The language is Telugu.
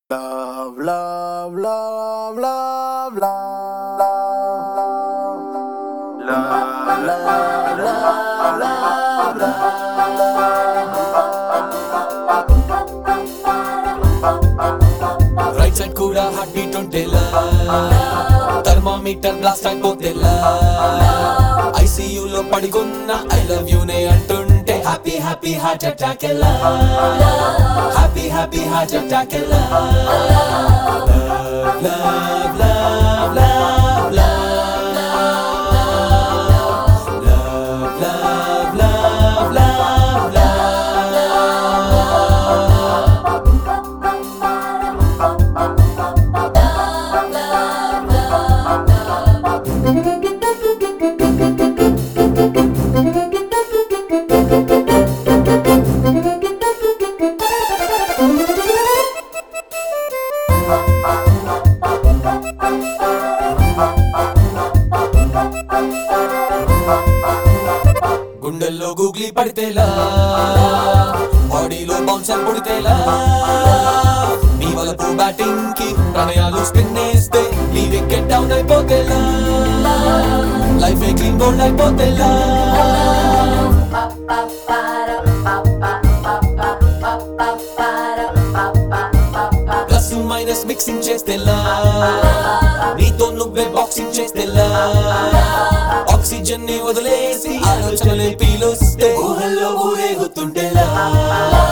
Love, love, love, love, love, love, love, love, love, love, right side కూడా హార్ట్ బీట్ ఉంటేలా థర్మామీటర్ బ్లాస్ట్ అయిపోతేలా ఐసీయూలో పడుకున్న ఐ లవ్ యూ నే అంటుంటే హ్యాపీ హ్యాపీ హార్ట్ అటాక్ ఎలా హ్యాపీ హ్యాపీ హార్ట్ అటాక్ ఎలా love love love love love love love love love గుండెల్లో గూగ్లీ పడితేలా బాడీలో బౌన్సర్ పుడితేలా మీ వలపు బ్యాటింగ్ కి ప్రణయాలు స్పిన్ వేస్తే మీ వికెట్ డౌన్ అయిపోతేలా లైఫ్ క్లీన్ బోల్డ్ అయిపోతేలా ప్లస్ మైనస్ మిక్సింగ్ చేస్తేలా నీతో నువ్వే బాక్సింగ్ చేస్తేలా ఆక్సిజన్ ని వదిలేసి ఆలోచనలే పీలుస్తే ఊహల్లో ఊరేగుతుంటేలా